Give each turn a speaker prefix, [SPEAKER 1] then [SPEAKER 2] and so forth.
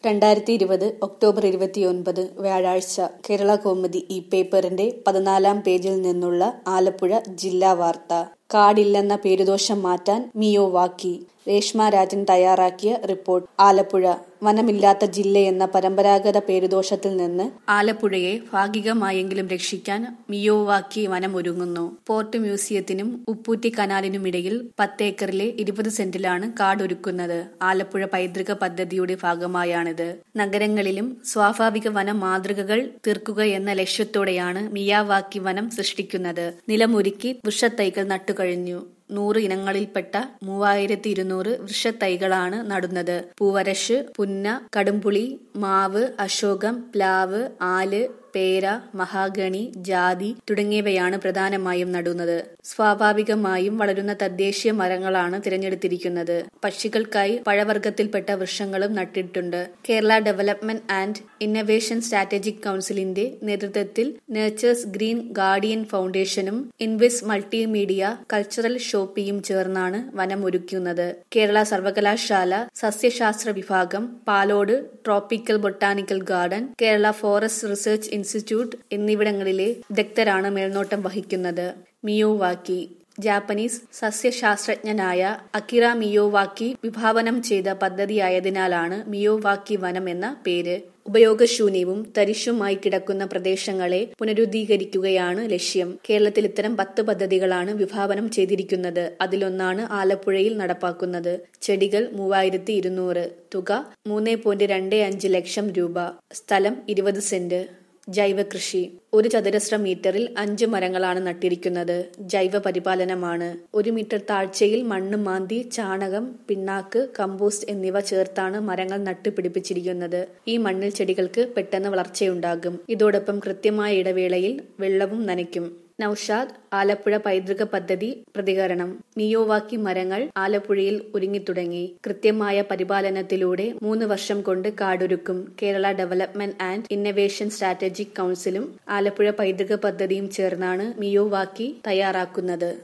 [SPEAKER 1] രണ്ടായിരത്തി ഇരുപത് ഒക്ടോബർ ഇരുപത്തിയൊൻപത് വ്യാഴാഴ്ച കേരള കൗമുദി ഈ പേപ്പറിന്റെ പതിനാലാം പേജിൽ നിന്നുള്ള ആലപ്പുഴ ജില്ലാ വാർത്ത കാടില്ലെന്ന പേരുദോഷം മാറ്റാൻ മിയോവാക്കി രേഷ്മ രാജൻ തയ്യാറാക്കിയ റിപ്പോർട്ട് ആലപ്പുഴ വനമില്ലാത്ത ജില്ലയെന്ന പരമ്പരാഗത പേരുദോഷത്തിൽ നിന്ന് ആലപ്പുഴയെ ഭാഗികമായെങ്കിലും രക്ഷിക്കാൻ മിയോവാക്കി വനമൊരുങ്ങുന്നു പോർട്ട് മ്യൂസിയത്തിനും ഉപ്പൂറ്റി കനാലിനുമിടയിൽ പത്തേക്കറിലെ ഇരുപത് സെന്റിലാണ് കാടൊരുക്കുന്നത് ആലപ്പുഴ പൈതൃക പദ്ധതിയുടെ ഭാഗമായാണിത് നഗരങ്ങളിലും സ്വാഭാവിക വന മാതൃകകൾ തീർക്കുക എന്ന ലക്ഷ്യത്തോടെയാണ് മിയാവാക്കി വനം സൃഷ്ടിക്കുന്നത് നിലമൊരുക്കി വൃക്ഷത്തൈകൾ നട്ടുകഴിഞ്ഞു നൂറ് ഇനങ്ങളിൽപ്പെട്ട മൂവായിരത്തി ഇരുന്നൂറ് വൃക്ഷത്തൈകളാണ് നടുന്നത് പൂവരശ് പുന്ന കടുംപുളി മാവ് അശോകം പ്ലാവ് ആല് പേര മഹാഗണി ജാതി തുടങ്ങിയവയാണ് പ്രധാനമായും നടുന്നത് സ്വാഭാവികമായും വളരുന്ന തദ്ദേശീയ മരങ്ങളാണ് തിരഞ്ഞെടുത്തിരിക്കുന്നത് പക്ഷികൾക്കായി പഴവർഗ്ഗത്തിൽപ്പെട്ട വൃക്ഷങ്ങളും നട്ടിട്ടുണ്ട് Kerala development and innovation strategic കൌൺസിലിന്റെ നേതൃത്വത്തിൽ നേച്ചേഴ്സ് ഗ്രീൻ ഗാർഡിയൻ ഫൗണ്ടേഷനും ഇൻവെസ് മൾട്ടിമീഡിയ കൾച്ചറൽ ഷോപ്പിയും ചേർന്നാണ് വനം ഒരുക്കുന്നത് കേരള സർവകലാശാല സസ്യശാസ്ത്ര വിഭാഗം Palode tropical botanical garden Kerala forest research institute എന്നിവിടങ്ങളിലെ വിദഗ്ധരാണ് മേൽനോട്ടം വഹിക്കുന്നത് മിയോവാക്കി ജാപ്പനീസ് സസ്യശാസ്ത്രജ്ഞനായ അക്കിറ മിയോവാക്കി വിഭാവനം ചെയ്ത പദ്ധതിയായതിനാലാണ് മിയോവാക്കി വനം എന്ന പേര് ഉപയോഗശൂന്യവും തരിശുമായി കിടക്കുന്ന പ്രദേശങ്ങളെ പുനരുദ്ധീകരിക്കുകയാണ് ലക്ഷ്യം കേരളത്തിൽ ഇത്തരം പത്ത് പദ്ധതികളാണ് വിഭാവനം ചെയ്തിരിക്കുന്നത് അതിലൊന്നാണ് ആലപ്പുഴയിൽ നടപ്പാക്കുന്നത് ചെടികൾ മൂവായിരത്തി ഇരുന്നൂറ് തുക മൂന്ന് പോയിന്റ് രണ്ട് അഞ്ച് ലക്ഷം രൂപ സ്ഥലം ഇരുപത് സെന്റ് ജൈവകൃഷി ഒരു ചതുരശ്ര മീറ്ററിൽ അഞ്ച് മരങ്ങളാണ് നട്ടിരിക്കുന്നത് ജൈവ പരിപാലനമാണ് ഒരു മീറ്റർ താഴ്ചയിൽ മണ്ണ് മാന്തി ചാണകം പിണ്ണാക്ക് കമ്പോസ്റ്റ് എന്നിവ ചേർത്താണ് മരങ്ങൾ നട്ടുപിടിപ്പിച്ചിരിക്കുന്നത് ഈ മണ്ണിൽ ചെടികൾക്ക് പെട്ടെന്ന് വളർച്ചയുണ്ടാകും ഇതോടൊപ്പം കൃത്യമായ ഇടവേളയിൽ വെള്ളവും നനയ്ക്കും നൌഷാദ് ആലപ്പുഴ പൈതൃക പദ്ധതി പ്രതികരണം മിയോവാക്കി മരങ്ങൾ ആലപ്പുഴയിൽ ഒരുങ്ങിത്തുടങ്ങി കൃത്യമായ പരിപാലനത്തിലൂടെ മൂന്ന് വർഷം കൊണ്ട് കാടൊരുക്കും Kerala development and innovation strategic കൌൺസിലും ആലപ്പുഴ പൈതൃക പദ്ധതിയും ചേർന്നാണ് മിയോവാക്കി തയ്യാറാക്കുന്നത്